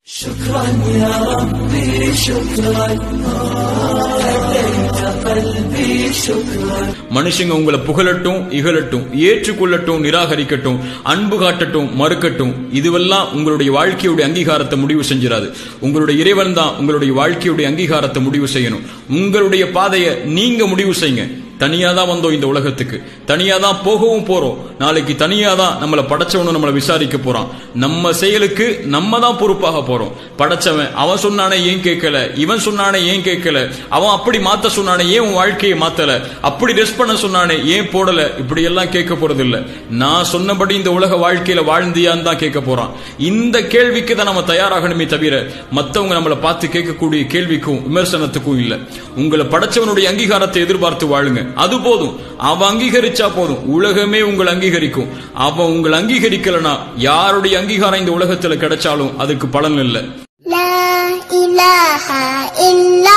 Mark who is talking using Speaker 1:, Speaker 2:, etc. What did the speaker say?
Speaker 1: شكرا يا ربي شكرا هديت قلبي شكرا
Speaker 2: மனுஷங்க உங்களை புகழட்டும் இகழட்டும் ஏற்றுக்கொள்ளட்டும் நிராகரிக்கட்டும் அன்பு காட்டட்டும் மறுக்கட்டும் இதுவெல்லாம் உங்களுடைய வாழ்க்கையுடைய அங்கீகாரத்தை முடிவு செஞ்சிடாது உங்களுடைய இறைவன் தான் உங்களுடைய வாழ்க்கையுடைய அங்கீகாரத்தை முடிவு செய்யணும் உங்களுடைய பாதையை நீங்க முடிவு செய்யுங்க தனியா தான் வந்தோம் இந்த உலகத்துக்கு தனியா தான் போகவும் போறோம் நாளைக்கு தனியா தான் நம்மளை படைச்சவனும் நம்மளை விசாரிக்க போறான் நம்ம செயலுக்கு நம்ம தான் பொறுப்பாக போறோம் படைச்சவன் அவன் சொன்னானே ஏன் கேட்கல இவன் சொன்னானே ஏன் கேட்கல அவன் அப்படி மாத்த சொன்னானே ஏன் உன் வாழ்க்கையை மாத்தல அப்படி ரெஸ்ட் பண்ண சொன்னானே ஏன் போடல இப்படி எல்லாம் கேட்க போறது இல்ல நான் சொன்னபடி இந்த உலக வாழ்க்கையில வாழ்ந்தியான்னு தான் கேட்க போறான் இந்த கேள்விக்கு தான் நம்ம தயாராகணுமே தவிர மத்தவங்க நம்மளை பார்த்து கேட்கக்கூடிய கேள்விக்கும் விமர்சனத்துக்கும் இல்ல உங்களை படைச்சவனுடைய அங்கீகாரத்தை எதிர்பார்த்து வாழுங்க அது போதும் அவன் அங்கீகரிச்சா போதும் உலகமே உங்களை அங்கீகரிக்கும் அவன் உங்களை அங்கீகரிக்கலனா யாருடைய அங்கீகாரம் இந்த உலகத்துல கிடைச்சாலும் அதுக்கு பலன் இல்லை
Speaker 3: لا إله إلا